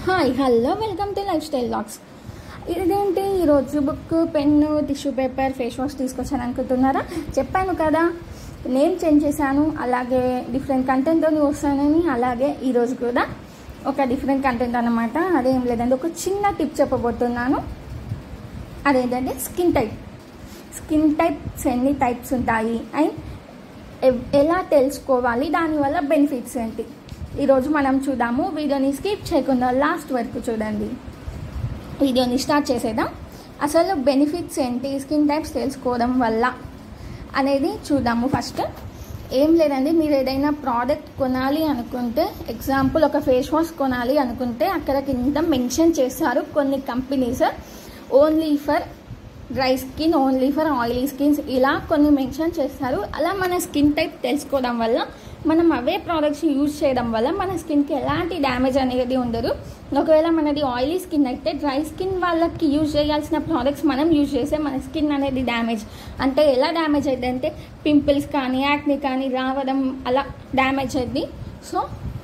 hi hello welcome to life style logs ఇదేంటి ఈరోజు book pen tissue paper face wash తీసుకొచ్చాను అనుకుంటున్నారా చెప్పాను కదా నేమ్ చేంజ్ చేశాను అలాగే డిఫరెంట్ కంటెంట్తో వస్తానని అలాగే ఈరోజు కూడా ఒక డిఫరెంట్ కంటెంట్ అనమాట అదేం లేదండి ఒక చిన్న టిప్ చెప్పబోతున్నాను అదేంటంటే స్కిన్ టైప్ స్కిన్ టైప్స్ ఎన్ని టైప్స్ ఉంటాయి అండ్ ఎవ్- ఎలా తెలుసుకోవాలి దానివల్ల బెనిఫిట్స్ ఏంటి ఈరోజు మనం చూద్దాము వీడియోని స్కిప్ చేయకుండా లాస్ట్ వరకు చూడండి వీడియోని స్టార్ట్ చేసేద్దాం అసలు బెనిఫిట్స్ ఏంటి స్కిన్ టైప్స్ తెలుసుకోవడం వల్ల అనేది చూద్దాము ఫస్ట్ ఏం లేదండి మీరు ఏదైనా ప్రోడక్ట్ కొనాలి అనుకుంటే ఎగ్జాంపుల్ ఒక ఫేస్ వాష్ కొనాలి అనుకుంటే అక్కడ కింద మెన్షన్ చేస్తారు కొన్ని companies only for dry skin only for oily skins ఇలా కొన్ని మెన్షన్ చేస్తారు అలా మన స్కిన్ టైప్ తెలుసుకోవడం వల్ల మనం అవే ప్రోడక్ట్స్ యూజ్ చేయడం వల్ల మన స్కిన్కి ఎలాంటి డ్యామేజ్ అనేది ఉండదు ఒకవేళ మనది ఆయిలీ స్కిన్ అయితే డ్రై స్కిన్ వాళ్ళకి యూజ్ చేయాల్సిన ప్రోడక్ట్స్ మనం యూజ్ చేస్తే మన స్కిన్ అనేది డ్యామేజ్ అంటే ఎలా డ్యామేజ్ అయింది అంటే పింపుల్స్ కానీ యాక్ని కానీ రావడం అలా డ్యామేజ్ అయింది సో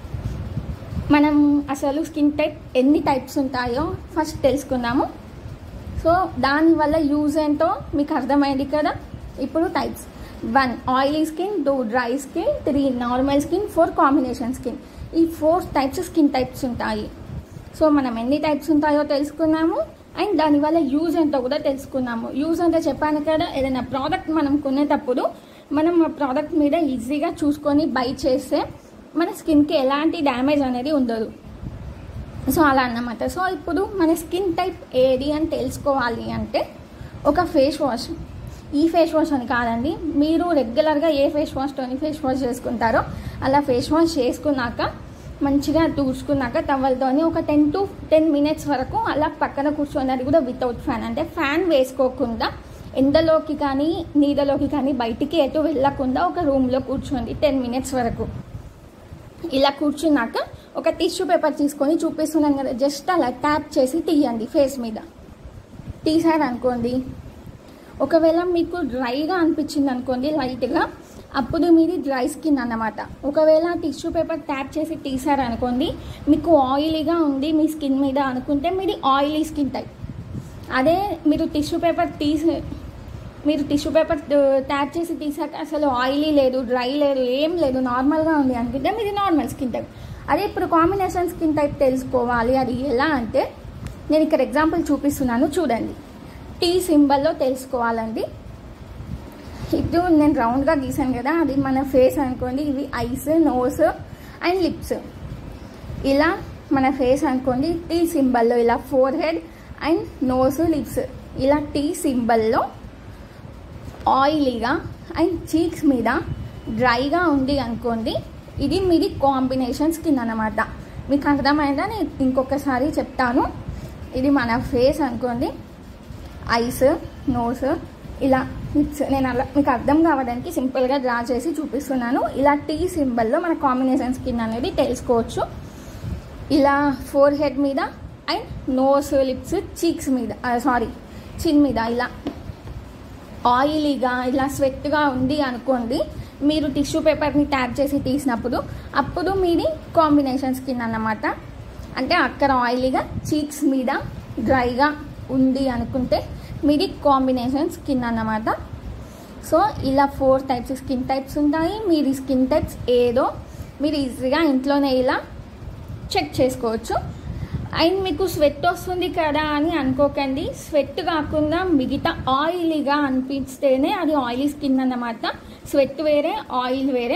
మనం అసలు స్కిన్ టైప్ ఎన్ని టైప్స్ ఉంటాయో ఫస్ట్ తెలుసుకుందాము సో దానివల్ల యూజ్ ఏంటో మీకు అర్థమైంది కదా ఇప్పుడు types one oily skin two dry skin three normal skin four combination skin ఈ ఫోర్ టైప్స్ స్కిన్ టైప్స్ ఉంటాయి సో మనం ఎన్ని టైప్స్ ఉంటాయో తెలుసుకున్నాము అండ్ దానివల్ల యూజ్ ఏంటో కూడా తెలుసుకున్నాము యూజ్ అంటే చెప్పాను కదా ఏదైనా ప్రోడక్ట్ మనం కొనేటప్పుడు మనం ఆ ప్రోడక్ట్ మీద ఈజీగా చూసుకొని బై చేస్తే మన స్కిన్కి ఎలాంటి డ్యామేజ్ అనేది ఉండదు సో అలా అన్నమాట సో ఇప్పుడు మన స్కిన్ టైప్ ఏది అని తెలుసుకోవాలి అంటే ఒక ఫేస్ వాష్ ఈ ఫేస్ వాష్ అని కాదండి మీరు రెగ్యులర్గా ఏ ఫేస్ వాష్తోని ఫేస్ వాష్ చేసుకుంటారో అలా ఫేస్ వాష్ చేసుకున్నాక మంచిగా తూర్చుకున్నాక టవల్తోని ఒక టెన్ టు టెన్ మినిట్స్ వరకు అలా పక్కన కూర్చొని అది కూడా వితౌట్ ఫ్యాన్ అంటే ఫ్యాన్ వేసుకోకుండా ఎండలోకి కానీ నీడలోకి కానీ బయటికి ఎటు వెళ్ళకుండా ఒక రూమ్లో కూర్చోండి టెన్ మినిట్స్ వరకు ఇలా కూర్చున్నాక ఒక టిష్యూ పేపర్ తీసుకొని చూపిస్తున్నాను కదా జస్ట్ అలా ట్యాప్ చేసి తీయండి ఫేస్ మీద తీసారు అనుకోండి ఒకవేళ మీకు డ్రైగా అనిపించింది అనుకోండి లైట్గా అప్పుడు మీది డ్రై స్కిన్ అన్నమాట ఒకవేళ టిష్యూ పేపర్ ట్యాప్ చేసి తీసారు అనుకోండి మీకు ఆయిలీగా ఉంది మీ స్కిన్ మీద అనుకుంటే మీది ఆయిలీ స్కిన్ టైప్ అదే మీరు టిష్యూ పేపర్ తీసి మీరు టిష్యూ పేపర్ ట్యాప్ చేసి తీసాక అసలు ఆయిలీ లేదు డ్రై లేదు ఏం లేదు నార్మల్గా ఉంది అనుకుంటే మీది నార్మల్ స్కిన్ టైప్ అదే ఇప్పుడు కాంబినేషన్ స్కిన్ టైప్ తెలుసుకోవాలి అది ఎలా అంటే నేను ఇక్కడ ఎగ్జాంపుల్ చూపిస్తున్నాను చూడండి టీ సింబల్లో తెలుసుకోవాలండి ఇప్పుడు నేను రౌండ్గా గీసాను కదా అది మన ఫేస్ అనుకోండి ఇవి ఐస్ నోస్ అండ్ లిప్స్ ఇలా మన ఫేస్ అనుకోండి టీ సింబల్లో ఇలా forehead and nose lips ఇలా టీ సింబల్లో ఆయిలీగా అండ్ చీక్స్ మీద డ్రైగా ఉంది అనుకోండి ఇది మీది కాంబినేషన్ స్కిన్ అన్నమాట మీకు అర్థమైందా నేను ఇంకొకసారి చెప్తాను ఇది మన ఫేస్ అనుకోండి ఐస్ నోస్ ఇలా లిప్స్ నేను అలా మీకు అర్థం కావడానికి సింపుల్గా డ్రా చేసి చూపిస్తున్నాను ఇలా టీ సింబల్లో మన కాంబినేషన్ స్కిన్ అనేది తెలుసుకోవచ్చు ఇలా ఫోర్ హెడ్ మీద అండ్ నోస్ లిప్స్ చీక్స్ మీద సారీ చిన్ మీద ఇలా ఆయిలీగా ఇలా స్వెట్గా ఉంది అనుకోండి మీరు టిష్యూ పేపర్ని ట్యాప్ చేసి తీసినప్పుడు అప్పుడు మీది కాంబినేషన్ స్కిన్ అన్నమాట అంటే అక్కడ ఆయిలీగా చీక్స్ మీద డ్రైగా ఉంది అనుకుంటే మీది కాంబినేషన్ స్కిన్ అన్నమాట సో ఇలా ఫోర్ టైప్స్ స్కిన్ టైప్స్ ఉంటాయి మీరు స్కిన్ టైప్స్ ఏదో మీరు ఈజీగా ఇంట్లోనే ఇలా చెక్ చేసుకోవచ్చు అండ్ మీకు స్వెట్ వస్తుంది కదా అని అనుకోకండి స్వెట్ కాకుండా మిగతా ఆయిలీగా అనిపిస్తేనే అది ఆయిలీ స్కిన్ అన్నమాట స్వెట్ వేరే ఆయిల్ వేరే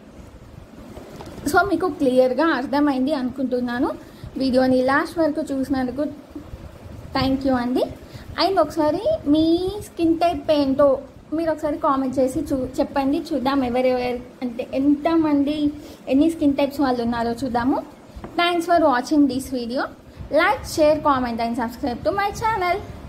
సో మీకు క్లియర్గా అర్థమైంది అనుకుంటున్నాను వీడియోని లాస్ట్ వరకు చూసినందుకు థ్యాంక్ యూ అండి అండ్ ఒకసారి మీ స్కిన్ టైప్ ఏంటో మీరు ఒకసారి కామెంట్ చేసి చూ చెప్పండి చూద్దాం ఎవరెవరు అంటే ఎంతమంది ఎన్ని స్కిన్ టైప్స్ వాళ్ళు ఉన్నారో చూద్దాము thanks for watching this video like share comment and subscribe to my channel